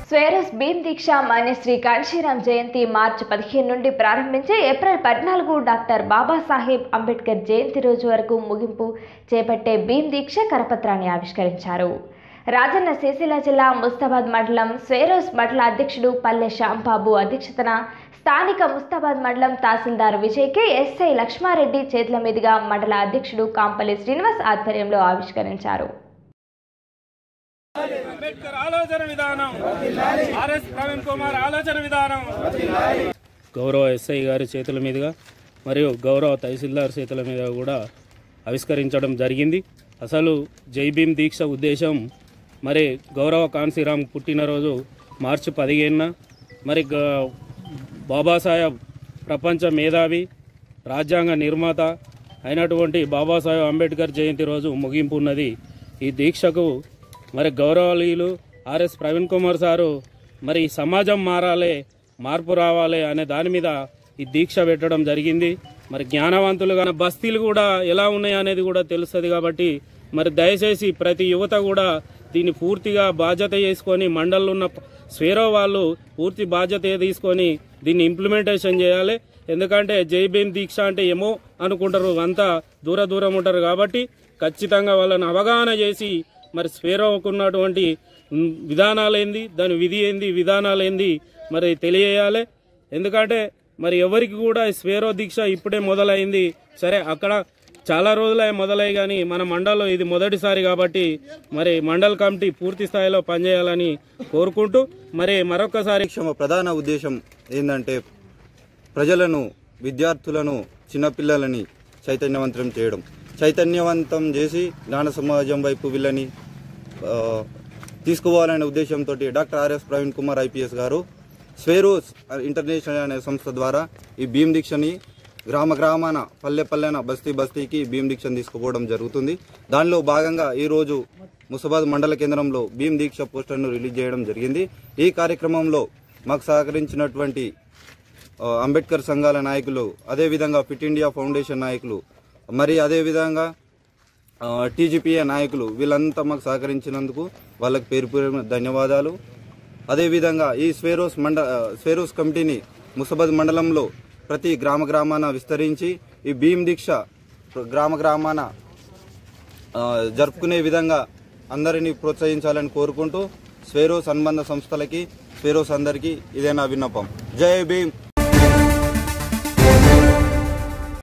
స్వేరస్ భీమ్ దీక్ష మాన్యశ్రీ కాంశీరామ్ జయంతి మార్చి పదిహేను నుండి ప్రారంభించి ఏప్రిల్ పద్నాలుగు డాక్టర్ బాబాసాహెబ్ అంబేద్కర్ జయంతి రోజు వరకు ముగింపు చేపట్టే భీమ్ దీక్ష కరపత్రాన్ని ఆవిష్కరించారు రాజన్న సిరిసిల్ల జిల్లా ముస్తాబాద్ మండలం స్వేరోస్ మండల అధ్యక్షుడు పల్లె శ్యాంబాబు అధ్యక్షతన స్థానిక ముస్తాబాద్ మండలం తహసీల్దార్ విజయ్కి ఎస్ఐ లక్ష్మారెడ్డి చేతుల మీదుగా మండల అధ్యక్షుడు కాంపల్లి శ్రీనివాస్ ఆధ్వర్యంలో ఆవిష్కరించారు అంబేద్కర్ ఆలోచన విధానం ఆర్ఎస్ ప్రవీణ్ కుమార్ ఆలోచన విధానం గౌరవ ఎస్ఐ గారి చేతుల మీదుగా మరియు గౌరవ తహసీల్దార్ చేతుల మీద కూడా ఆవిష్కరించడం జరిగింది అసలు జై భీమ్ దీక్ష ఉద్దేశం మరి గౌరవ కాన్సీరామ్ పుట్టినరోజు మార్చి పదిహేనున మరి గ- బాబాసాహెబ్ ప్రపంచ మేధావి రాజ్యాంగ నిర్మాత అయినటువంటి బాబాసాహెబ్ అంబేద్కర్ జయంతి రోజు ముగింపు ఉన్నది ఈ దీక్షకు మరి గౌరవలీయులు ఆర్ఎస్ ప్రవీణ్ కుమార్ సారు మరి ఈ సమాజం మారాలి మార్పు రావాలి అనే దాని మీద ఈ దీక్ష పెట్టడం జరిగింది మరి జ్ఞానవంతులుగా బస్తీలు కూడా ఎలా ఉన్నాయి అనేది కూడా తెలుస్తుంది కాబట్టి మరి దయచేసి ప్రతి యువత కూడా దీన్ని పూర్తిగా బాధ్యత చేసుకొని మండల్లో ఉన్న స్వేరో వాళ్ళు పూర్తి బాధ్యత తీసుకొని దీన్ని ఇంప్లిమెంటేషన్ చేయాలి ఎందుకంటే జై భీమ్ దీక్ష అంటే ఏమో అనుకుంటారు అంతా దూర దూరం ఉంటారు కాబట్టి ఖచ్చితంగా వాళ్ళని అవగాహన చేసి మరి స్వేరోకు ఉన్నటువంటి ఉమ్, విధానాలు ఏంది దాని విధి ఏంది విధానాలు ఏంది మరి తెలియజేయాలి ఎందుకంటే మరి ఎవరికి కూడా ఈ స్వేరో దీక్ష ఇప్పుడే మొదలైంది సరే అక్కడ చాలా రోజులే మొదలై కానీ మన మండలం ఇది మొదటిసారి కాబట్టి మరి మండల్ కమిటీ పూర్తి స్థాయిలో పనిచేయాలని కోరుకుంటూ మరి మరొకసారి కార్యక్రమ ప్రధాన ఉద్దేశం ఏంటంటే ప్రజలను విద్యార్థులను చిన్నపిల్లలని చైతన్యవంతం చేయడం చైతన్యవంతం చేసి జ్ఞాన సమాజం వైపు వీళ్ళని ఆ, తీసుకుపోవాలనే ఉద్దేశంతో doctor RS Praveen Kumar IPS గారు స్వేరోస్ ఇంటర్నేషనల్ అనే సంస్థ ద్వారా ఈ భీమ్ దీక్షని గ్రామ గ్రామాన పల్లె పల్లెన బస్తీ బస్తీకి భీమ్ దీక్షను తీసుకుపోవడం జరుగుతుంది దానిలో భాగంగా ఈరోజు ముసాబాద్ మండల కేంద్రంలో భీమ్ దీక్ష పోస్టర్ను రిలీజ్ చేయడం జరిగింది ఈ కార్యక్రమంలో మాకు సహకరించినటువంటి ఆ, అంబేద్కర్ సంఘాల నాయకులు అదేవిధంగా ఫిట్ ఇండియా ఫౌండేషన్ నాయకులు మరి అదేవిధంగా టీజీపీఏ నాయకులు వీళ్ళంతా మాకు సహకరించినందుకు వాళ్ళకి పేరు పేరు ధన్యవాదాలు అదేవిధంగా ఈ స్వేరోస్ మండ ఆ, స్వేరోస్ కమిటీని ముసాబాద్ మండలంలో ప్రతి గ్రామ గ్రామాన విస్తరించి ఈ భీమ్ దీక్ష గ్రామ గ్రామాన ఆ, జరుపుకునే విధంగా అందరినీ ప్రోత్సహించాలని కోరుకుంటూ స్వేరోస్ అనుబంధ సంస్థలకి స్వేరోస్ అందరికీ ఇదే నా విన్నపం జై భీమ్